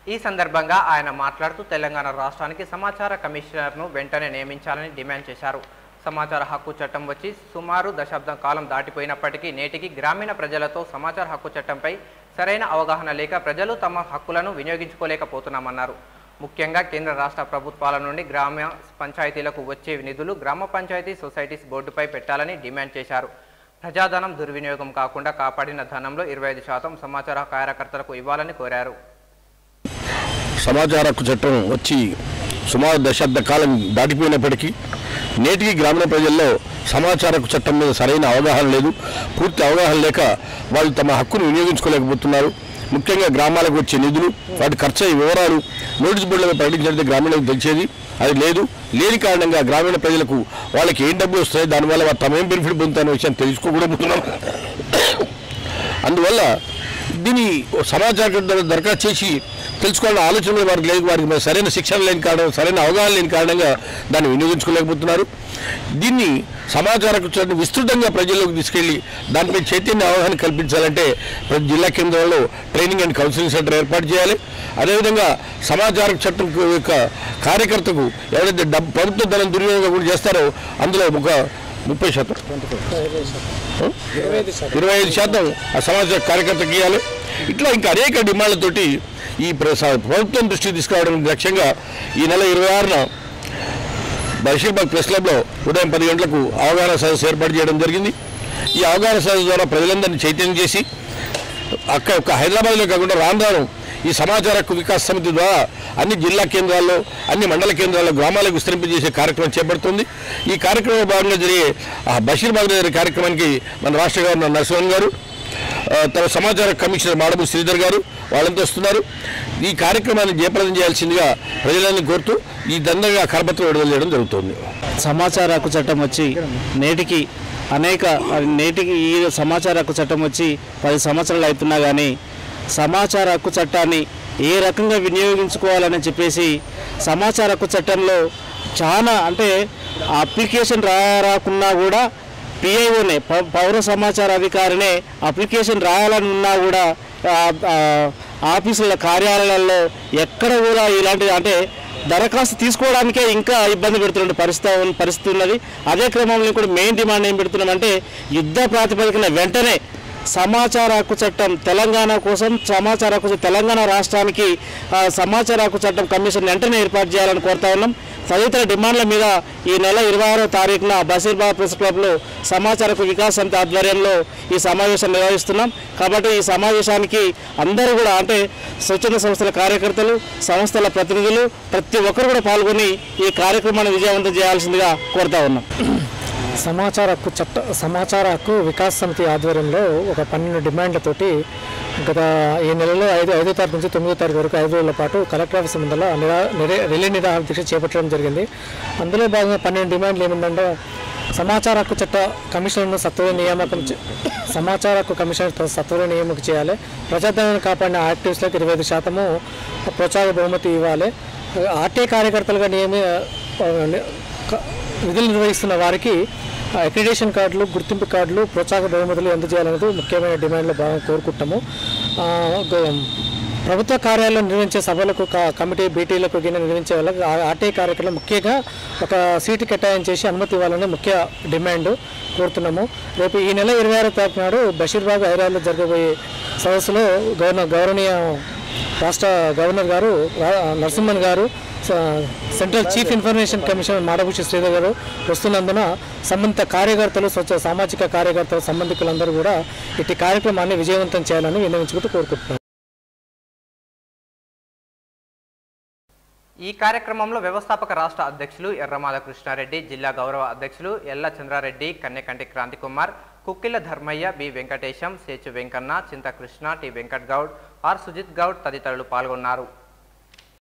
ఈ సందర్భంగా ఆయన మాట్లాడుతూ తెలంగాణ రాష్ట్రానికి సమాచార కమిషనర్ను వెంటనే నియమించాలని డిమాండ్ చేశారు సమాచార హక్కు చట్టం వచ్చి సుమారు దశాబ్దం కాలం దాటిపోయినప్పటికీ నేటికి గ్రామీణ ప్రజలతో సమాచార హక్కు చట్టంపై సరైన అవగాహన లేక ప్రజలు తమ హక్కులను వినియోగించుకోలేకపోతున్నామన్నారు ముఖ్యంగా కేంద్ర రాష్ట్ర ప్రభుత్వాల నుండి గ్రామ పంచాయతీలకు వచ్చే నిధులు గ్రామ పంచాయతీ సొసైటీస్ బోర్డుపై పెట్టాలని డిమాండ్ చేశారు ప్రజాధనం దుర్వినియోగం కాకుండా కాపాడిన ధనంలో ఇరవై ఐదు శాతం సమాచార కార్యకర్తలకు ఇవ్వాలని కోరారు సమాచార హక్కు చట్టం వచ్చి సుమారు దశాబ్ద కాలం దాటిపోయినప్పటికీ నేటికి గ్రామీణ ప్రజల్లో సమాచార హక్కు చట్టం మీద సరైన అవగాహన లేదు పూర్తి అవగాహన లేక వాళ్ళు తమ హక్కును వినియోగించుకోలేకపోతున్నారు ముఖ్యంగా గ్రామాలకు వచ్చే నిధులు వాటి ఖర్చు అయ్యే వివరాలు నోటీస్ బోర్డులో ప్రకటించినట్టు గ్రామీణులకు తెలిసేది అది లేదు లేని కారణంగా గ్రామీణ ప్రజలకు వాళ్ళకి ఏం డబ్బులు వస్తాయి దానివల్ల వారు తమ ఏం బెనిఫిట్ పొందుతారనే విషయం తెలుసుకోకూడబోతున్నాం అందువల్ల దీని సమాచారం దరఖాస్తు చేసి తెలుసుకోవాలని ఆలోచన కూడా వారికి లేదు వారికి మరి సరైన శిక్షణ లేని కారణం సరైన అవగాహన లేని కారణంగా దాన్ని వినియోగించుకోలేకపోతున్నారు దీన్ని సమాచార హక్కులను విస్తృతంగా ప్రజల్లోకి తీసుకెళ్లి దానిపై చైతన్య అవగాహన కల్పించాలంటే ప్రతి జిల్లా కేంద్రంలో ట్రైనింగ్ అండ్ కౌన్సిలింగ్ సెంటర్ ఏర్పాటు చేయాలి అదేవిధంగా సమాచార చట్టం యొక్క కార్యకర్తకు ఎవరైతే డబ్బు ప్రభుత్వ ధనం దుర్వినియోగం కూడా చేస్తారో అందులో ఒక ముప్పై శాతం ఇరవై ఐదు శాతం ఆ సమాజ కార్యకర్తకి ఇవ్వాలి ఇట్లా ఇంకా అనేక డిమాండ్లతోటి ఈ ప్ర- స- ప్రభుత్వం దృష్టికి తీసుకురావడం లక్ష్యంగా ఈ నెల ఇరవై ఆరున బషీర్బాగ్ ప్రెస్ క్లబ్లో ఉదయం పది గంటలకు అవగాహన సదస్సు ఏర్పాటు చేయడం జరిగింది ఈ అవగాహన సదస్సు ద్వారా ప్రజలందరినీ చైతన్యం చేసి అక్క ఒక్క హైదరాబాద్లో కాకుండా రాను రాను ఈ సమాచార హక్కు వికాస్ సమితి ద్వారా అన్ని జిల్లా కేంద్రాల్లో అన్ని మండల కేంద్రాల్లో గ్రామాలకు విస్తరింపజేసే కార్యక్రమం చేపడుతుంది ఈ కార్యక్రమంలో భాగంగా జరిగే ఆ బషీర్బాగ్ జరిగే కార్యక్రమానికి మన రాష్ట్ర గవర్నర్ నరసింహన్ గారు ఆ, తన సమాచార కమిషనర్ మాడము శ్రీధర్ గారు వాళ్ళంతా వస్తున్నారు ఈ కార్యక్రమాన్ని జయప్రదం చేయాల్సిందిగా ప్రజలని కోరుతూ ఈ దండగా కరపత్రం విడుదల చేయడం జరుగుతుంది సమాచార హక్కు చట్టం వచ్చి నేటికి అనేక నేటికి ఈ సమాచార హక్కు చట్టం వచ్చి పది సంవత్సరాలు అవుతున్నా కానీ సమాచార హక్కు చట్టాన్ని ఏ రకంగా వినియోగించుకోవాలని చెప్పేసి సమాచార హక్కు చట్టంలో చాలా అంటే అప్లికేషన్ రా రాకున్నా కూడా పిఐఓనే పౌర సమాచార అధికారినే అప్లికేషన్ రాయాలని ఉన్నా కూడా ఆ, ఆ, ఆఫీసుల కార్యాలయాల్లో ఎక్కడ కూడా ఇలాంటి అంటే దరఖాస్తు తీసుకోవడానికే ఇంకా ఇబ్బంది పెడుతున్న పరిస్థితి ఉన్న- పరిస్థితి ఉన్నది అదే క్రమంలో కూడా మెయిన్ డిమాండ్ ఏం పెడుతున్నామంటే యుద్ధ ప్రాతిపదికన వెంటనే సమాచార హక్కు చట్టం తెలంగాణ కోసం సమాచార హక్కు చట్టం తెలంగాణ రాష్ట్రానికి ఆ, సమాచార హక్కు చట్టం కమిషన్ వెంటనే ఏర్పాటు చేయాలని కోరుతా ఉన్నాం తదితర డిమాండ్ల మీద ఈ నెల ఇరవై ఆరో తారీఖున బషీర్బాగ్ ప్రెస్ క్లబ్లో సమాచార హక్కు వికాస్ సమితి ఆధ్వర్యంలో ఈ సమావేశం నిర్వహిస్తున్నాం కాబట్టి ఈ సమావేశానికి అందరూ కూడా అంటే స్వచ్ఛంద సంస్థల కార్యకర్తలు సంస్థల ప్రతినిధులు ప్రతి ఒక్కరు కూడా పాల్గొని ఈ కార్యక్రమాన్ని విజయవంతం చేయాల్సిందిగా కోరుతా ఉన్నాం సమాచార హక్కు చట్ట సమాచార హక్కు వికాస్ సమితి ఆధ్వర్యంలో ఒక పన్నెండు డిమాండ్లతోటి గత ఈ నెలలో ఐదు ఐదో తారీఖు నుంచి తొమ్మిదో తారీఖు వరకు ఐదు రోజుల పాటు కలెక్టర్ ఆఫీస్ ముందర నిరా నిరే రిలే నిరాహార దీక్ష చేపట్టడం జరిగింది అందులో భాగంగా పన్నెండు డిమాండ్లు ఏమిందంటే సమాచార హక్కు చట్ట కమిషన్ను సత్వర నియామకం చే- సమాచార హక్కు కమిషన్ సత్వర నియామకం చేయాలి ప్రజాధనాన్ని కాపాడిన యాక్టివిస్టులకు ఇరవై ఐదు శాతము ప్రోత్సాహ బహుమతి ఇవ్వాలి ఆర్టీ కార్యకర్తలుగా నియమి ఆ, క- విధులు నిర్వహిస్తున్న వారికి అక్రిడేషన్ కార్డులు గుర్తింపు కార్డులు ప్రోత్సాహక బహుమతులు అందజేయాలనేది ముఖ్యమైన డిమాండ్లో బాగా కోరుకుంటాము ఆ, గ- ప్రభుత్వ కార్యాలయంలో నిర్వహించే సభలకు క- కమిటీ బీటీలకు గిన్నె నిర్వహించే వాళ్ళకి ఆ- ఆర్టీఐ కార్యక్రమం ముఖ్యంగా ఒక సీటు కేటాయించేసి అనుమతి ఇవ్వాలని ముఖ్య డిమాండ్ కోరుతున్నాము రేపు ఈ నెల ఇరవై ఆరో తారీఖు నాడు బషీర్బాగ్ హైదరాబాద్లో జరగబోయే సదస్సులో గవర్నర్ గౌరవనీయ రాష్ట్ర గవర్నర్ గారు రా- నరసింహన్ గారు స- central chief information commissioner Madabhushi Sridhar గారు వస్తున్నందున సంబంధిత కార్యకర్తలు స్వచ్ఛ సామాజిక కార్యకర్తలు సంబంధికులందరూ కూడా ఇట్టి కార్యక్రమాన్ని విజయవంతం చేయాలని విన్నవించుకుంటూ కోరుకుంటున్నాను ఈ కార్యక్రమంలో వ్యవస్థాపక రాష్ట్ర అధ్యక్షులు ఎర్రమాల కృష్ణారెడ్డి జిల్లా గౌరవ అధ్యక్షులు Ella Chandrareddy Kannekanti Kranthikumar Kukkila Dharmaiah B Venkatesham Sechu Venkanna Chinthakrishna T Venkat Goud R Sujith Goud తదితరులు పాల్గొన్నారు